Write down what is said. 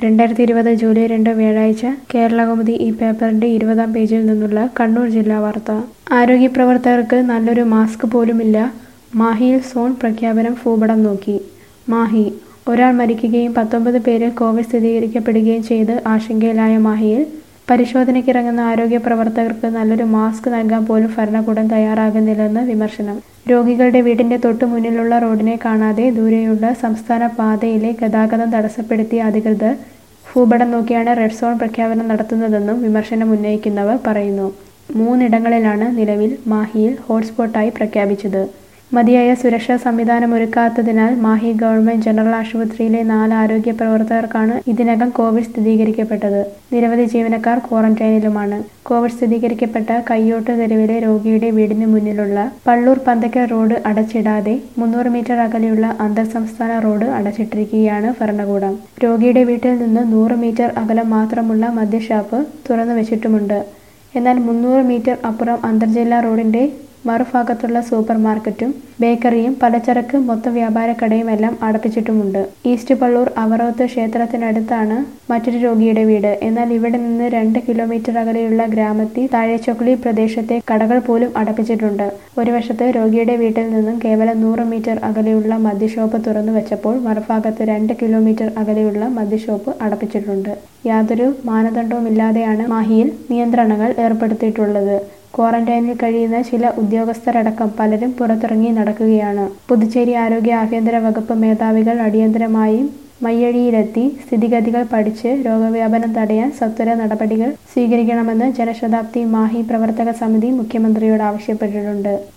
രണ്ടായിരത്തി ഇരുപത് ജൂലൈ രണ്ട് വ്യാഴാഴ്ച കേരളകൗമുദി ഈ പേപ്പറിന്റെ ഇരുപതാം പേജിൽ നിന്നുള്ള കണ്ണൂർ ജില്ലാ വാർത്ത ആരോഗ്യപ്രവർത്തകർക്ക് നല്ലൊരു മാസ്ക് പോലുമില്ല മാഹിയിൽ സോൺ പ്രഖ്യാപനം ഭൂപടം നോക്കി മാഹി ഒരാൾ മരിക്കുകയും പത്തൊമ്പത് പേരിൽ കോവിഡ് സ്ഥിരീകരിക്കപ്പെടുകയും ചെയ്ത് ആശങ്കയിലായ മാഹിയിൽ പരിശോധനയ്ക്കിറങ്ങുന്ന ആരോഗ്യ പ്രവർത്തകർക്ക് നല്ലൊരു മാസ്ക് നൽകാൻ പോലും ഭരണകൂടം തയ്യാറാകുന്നില്ലെന്ന് വിമർശനം രോഗികളുടെ വീടിന്റെ തൊട്ടു മുന്നിലുള്ള റോഡിനെ കാണാതെ ദൂരെയുള്ള സംസ്ഥാന പാതയിലെ ഗതാഗതം തടസ്സപ്പെടുത്തിയ അധികൃതർ ഭൂപടം നോക്കിയാണ് റെഡ് സോൺ പ്രഖ്യാപനം നടത്തുന്നതെന്നും വിമർശനം ഉന്നയിക്കുന്നവർ പറയുന്നു മൂന്നിടങ്ങളിലാണ് നിലവിൽ മാഹിയിൽ ഹോട്ട്സ്പോട്ടായി പ്രഖ്യാപിച്ചത് മതിയായ സുരക്ഷാ സംവിധാനമൊരുക്കാത്തതിനാൽ മാഹി ഗവൺമെന്റ് ജനറൽ ആശുപത്രിയിലെ നാല് ആരോഗ്യ പ്രവർത്തകർക്കാണ് ഇതിനകം കോവിഡ് സ്ഥിരീകരിക്കപ്പെട്ടത് നിരവധി ജീവനക്കാർ ക്വാറന്റൈനിലുമാണ് കോവിഡ് സ്ഥിരീകരിക്കപ്പെട്ട കയ്യോട്ട് തെരുവിലെ രോഗിയുടെ വീടിന് മുന്നിലുള്ള പള്ളൂർ പന്തക്കൽ റോഡ് അടച്ചിടാതെ മുന്നൂറ് മീറ്റർ അകലെയുള്ള അന്തർ സംസ്ഥാന റോഡ് അടച്ചിട്ടിരിക്കുകയാണ് ഭരണകൂടം രോഗിയുടെ വീട്ടിൽ നിന്ന് നൂറ് മീറ്റർ അകലം മാത്രമുള്ള മദ്യഷാപ്പ് തുറന്നു വെച്ചിട്ടുമുണ്ട് എന്നാൽ മുന്നൂറ് മീറ്റർ അപ്പുറം അന്തർജില്ലാ റോഡിന്റെ മറുഭാഗത്തുള്ള സൂപ്പർ മാർക്കറ്റും ബേക്കറിയും പലചരക്ക് മൊത്ത വ്യാപാര കടയുമെല്ലാം അടപ്പിച്ചിട്ടുമുണ്ട് ഈസ്റ്റ് പള്ളൂർ അവറോത്ത് ക്ഷേത്രത്തിനടുത്താണ് മറ്റൊരു രോഗിയുടെ വീട് എന്നാൽ ഇവിടെ നിന്ന് രണ്ട് കിലോമീറ്റർ അകലെയുള്ള ഗ്രാമത്തിൽ താഴെച്ചൊക്ലി പ്രദേശത്തെ കടകൾ പോലും അടപ്പിച്ചിട്ടുണ്ട് ഒരു വശത്ത് രോഗിയുടെ വീട്ടിൽ നിന്നും കേവലം നൂറ് മീറ്റർ അകലെയുള്ള മദ്യഷോപ്പ് തുറന്നു വെച്ചപ്പോൾ മറുഭാഗത്ത് രണ്ട് കിലോമീറ്റർ അകലെയുള്ള മദ്യഷോപ്പ് അടപ്പിച്ചിട്ടുണ്ട് യാതൊരു മാനദണ്ഡവുമില്ലാതെയാണ് മാഹിയിൽ നിയന്ത്രണങ്ങൾ ഏർപ്പെടുത്തിയിട്ടുള്ളത് ക്വാറന്റൈനിൽ കഴിയുന്ന ചില ഉദ്യോഗസ്ഥരടക്കം പലരും പുറത്തിറങ്ങി നടക്കുകയാണ് പുതുച്ചേരി ആരോഗ്യ ആഭ്യന്തര വകുപ്പ് മേധാവികൾ അടിയന്തരമായും മയ്യഴിയിലെത്തി സ്ഥിതിഗതികൾ പഠിച്ച് രോഗവ്യാപനം തടയാൻ സത്വര നടപടികൾ സ്വീകരിക്കണമെന്ന് ജനശതാബ്ദി മാഹി പ്രവർത്തക സമിതി മുഖ്യമന്ത്രിയോട് ആവശ്യപ്പെട്ടിട്ടുണ്ട്